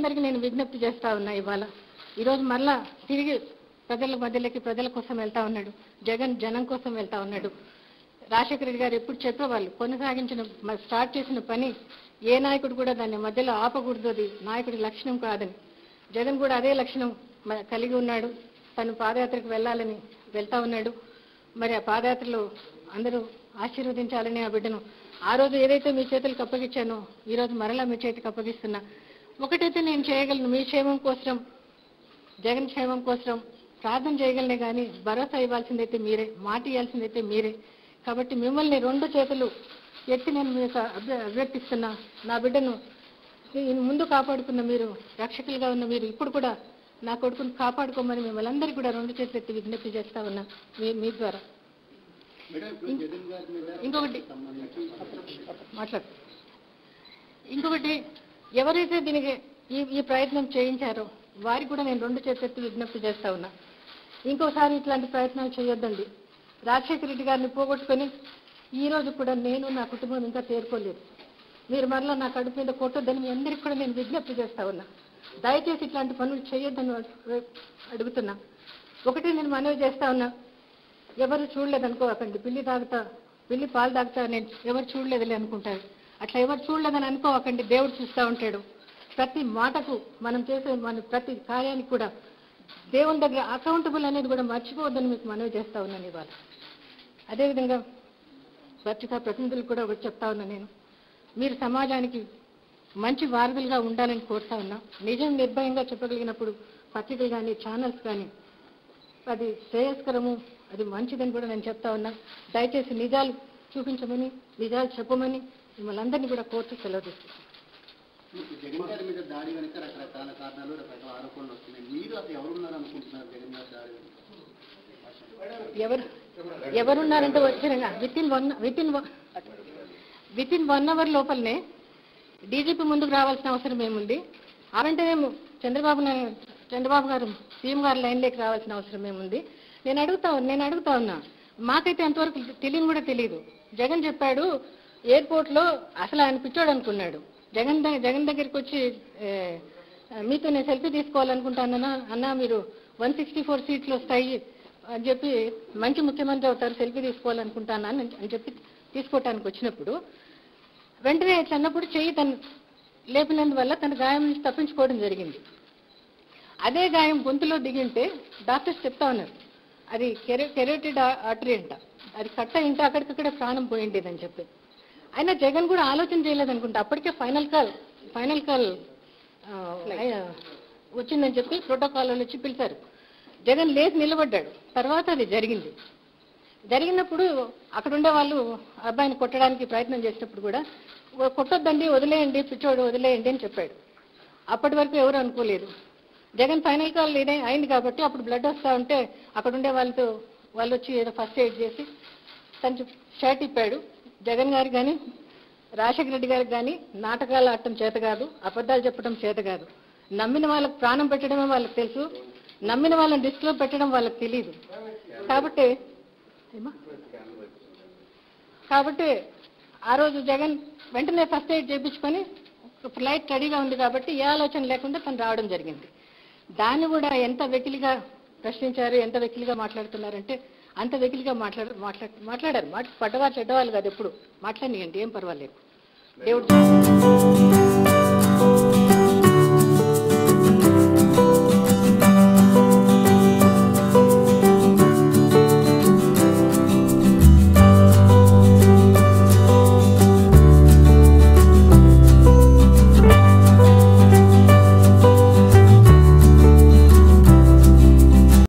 ప్రజలందరికీ నేను విజ్ఞప్తి చేస్తా ఉన్నా ఇవాళ ఈరోజు మళ్ళా తిరిగి ప్రజల మధ్యలోకి ప్రజల కోసం వెళ్తా ఉన్నాడు జగన్ జనం కోసం వెళ్తా ఉన్నాడు రాజశేఖర రెడ్డి గారు ఎప్పుడు చెప్పేవాళ్ళు కొనసాగించిన మ- స్టార్ట్ చేసిన పని ఏ నాయకుడు కూడా దాన్ని మధ్యలో ఆపకూడదు అది నాయకుడి లక్షణం కాదని జగన్ కూడా అదే లక్షణం మ- కలిగి ఉన్నాడు తను పాదయాత్రకు వెళ్ళాలని వెళ్తా ఉన్నాడు మరి ఆ పాదయాత్రలో అందరూ ఆశీర్వదించాలని ఆ బిడ్డను ఆ రోజు ఏదైతే మీ చేతులకు అప్పగించానో ఈ రోజు మరలా మీ చేతికి అప్పగిస్తున్నా ఒకటైతే నేను చేయగలను మీ క్షేమం కోసం జగన్ క్షేమం కోసం ప్రార్థన చేయగలనే కానీ భరోసా ఇవ్వాల్సిందైతే మీరే మాట ఇవ్వాల్సిందైతే మీరే కాబట్టి మిమ్మల్ని రెండు చేతులు ఎత్తి నేను మీకు అభ్య- అభ్యర్థిస్తున్నా నా బిడ్డను ఈ ముందు కాపాడుకున్న మీరు రక్షకులుగా ఉన్న మీరు ఇప్పుడు కూడా నా కొడుకును కాపాడుకోమని మిమ్మల్ని అందరికీ కూడా రెండు చేతులు ఎత్తి విజ్ఞప్తి చేస్తా ఉన్నా మీ మీ ద్వారా మేడం ఇప్పుడు జగన్ గారి మీద ఇంకొకటి సంబంధించి మాట్లాడు ఇంకొకటి ఎవరైతే దీనికి ఈ ఈ ప్రయత్నం చేయించారో వారికి కూడా నేను రెండు చేతులెత్తి విజ్ఞప్తి చేస్తా ఉన్నా ఇంకోసారి ఇట్లాంటి ప్రయత్నాలు చేయొద్దండి రాజశేఖర రెడ్డి గారిని పోగొట్టుకొని ఈ రోజు కూడా నేను నా కుటుంబం ఇంకా తేరుకోలేదు మీరు మరలా నా కడుపు మీద కొట్టొద్దని మీ అందరికీ కూడా నేను విజ్ఞప్తి చేస్తా ఉన్నా దయచేసి ఇట్లాంటి పనులు చేయొద్దని అడు- అడుగుతున్నా ఒకటి నేను మనవి చేస్తా ఉన్నా ఎవరు చూడలేదు అనుకోకండి పిల్లి తాగుతా పిల్లి పాలు తాగుతా నేను ఎవరు చూడలేదులే అనుకుంటారు అట్లా ఎవరు చూడలేదని అనుకోకండి దేవుడు చూస్తూ ఉంటాడు ప్రతి మాటకు మనం చేసే మన ప్రతి కార్యానికి కూడా దేవుని దగ్గర అకౌంటబుల్ అనేది కూడా మర్చిపోవద్దని మీకు మనవి చేస్తా ఉన్నాను ఇవాళ అదేవిధంగా పత్రికా ప్రతినిధులు కూడా ఒకటి చెప్తా ఉన్నా నేను మీరు సమాజానికి మంచి వారధులుగా ఉండాలని కోరుతా ఉన్నా నిజం నిర్భయంగా చెప్పగలిగినప్పుడు పత్రికలు కానీ ఛానల్స్ కానీ అది శ్రేయస్కరము అది మంచిదని కూడా నేను చెప్తా ఉన్నా దయచేసి నిజాలు చూపించమని నిజాలు చెప్పమని మిమ్మల్ని అందరినీ కూడా కోర్టు సెలవు తీసుకుంటాను జగన్ గారి మీద దాడి వెనుక రకరకాల కారణాలు రకరకాల ఆరోపణలు వస్తున్నాయి మీరు అసలు ఎవరున్నారు అనుకుంటున్నారు జగన్ గారి దాడి వెనుక? ఎవరు ఎవరున్నారంటే వచ్చిన within one within within one hour లోపలనే డీజీపీ ముందుకు రావాల్సిన అవసరం ఏముంది అవంటేనేమో చంద్రబాబు నాయుడు చంద్రబాబు గారు సీఎం గారు లైన్లోకి రావాల్సిన అవసరం ఏముంది నేను అడుగుతా ఉన్నా- నేను అడుగుతా ఉన్నా మాకైతే అంతవరకు తెలియని కూడా తెలియదు జగన్ చెప్పాడు ఎయిర్పోర్ట్ లో అసలు ఆయన పిచ్చోడు అనుకున్నాడు జగన్ ద- జగన్ దగ్గరికి వచ్చి ఏ, మీతో నేను సెల్ఫీ తీసుకోవాలనుకుంటానన్నా అన్నా మీరు వన్ సిక్స్టీ ఫోర్ సీట్లు వస్తాయి అని చెప్పి మంచి ముఖ్యమంత్రి అవుతారు సెల్ఫీ తీసుకోవాలనుకుంటానా అని అని చెప్పి తీసుకోవటానికి వచ్చినప్పుడు వెంటనే ఇట్లా అన్నప్పుడు చెయ్యి తను లేపినందువల్ల తన గాయం నుంచి తప్పించుకోవడం జరిగింది అదే గాయం గొంతులో దిగింటే డాక్టర్స్ చెప్తా ఉన్నారు అది కెరో కెరోటిడ్ ఆర్టరీ అంట అది కట్ట ఇంట అక్కడికక్కడే ప్రాణం పోయిండేది అని చెప్పి అయినా జగన్ కూడా ఆలోచన చేయలేదు అనుకుంటా అప్పటికే ఫైనల్ కాల్ ఫైనల్ కాల్ వచ్చిందని చెప్పి ప్రోటోకాల్ వాళ్ళు వచ్చి పిలిచారు జగన్ లేచి నిలబడ్డాడు తర్వాత అది జరిగింది జరిగినప్పుడు అక్కడ ఉండే వాళ్ళు అబ్బాయిని కొట్టడానికి ప్రయత్నం చేసినప్పుడు కూడా "ఓ, కొట్టొద్దండి వదిలేయండి పిచ్చోడు వదిలేయండి అని చెప్పాడు అప్పటి వరకు ఎవరు అనుకోలేదు జగన్ ఫైనల్ కాల్ ఇదే అయింది కాబట్టి అప్పుడు బ్లడ్ వస్తా ఉంటే అక్కడ ఉండే వాళ్ళతో వాళ్ళు వచ్చి ఏదో ఫస్ట్ ఎయిడ్ చేసి తను షర్ట్ ఇప్పాడు జగన్ గారికి కానీ రాజశేఖర రెడ్డి గారికి కానీ నాటకాలు ఆడటం చేత కాదు అబద్ధాలు చెప్పడం చేత కాదు నమ్మిన వాళ్ళకి ప్రాణం పెట్టడమే వాళ్ళకి తెలుసు నమ్మిన వాళ్ళని రిస్క్లో పెట్టడం వాళ్ళకి తెలియదు కాబట్టి ఏమా? కాబట్టి ఆ రోజు జగన్ వెంటనే ఫస్ట్ ఎయిడ్ చేయించుకొని ఫ్లైట్ రెడీగా ఉంది కాబట్టి ఏ ఆలోచన లేకుండా తను రావడం జరిగింది దాన్ని కూడా ఎంత వెకిలిగా ప్రశ్నించారు ఎంత వెకిలిగా మాట్లాడుతున్నారంటే అంత వెకిలిగా మాట్లాడ మాట్లాడ మాట్లాడారు మాట పడ్డవారు చెడ్డవాళ్ళు కాదు ఎప్పుడు మాట్లాడియండి ఏం పర్వాలేదు దేవుడు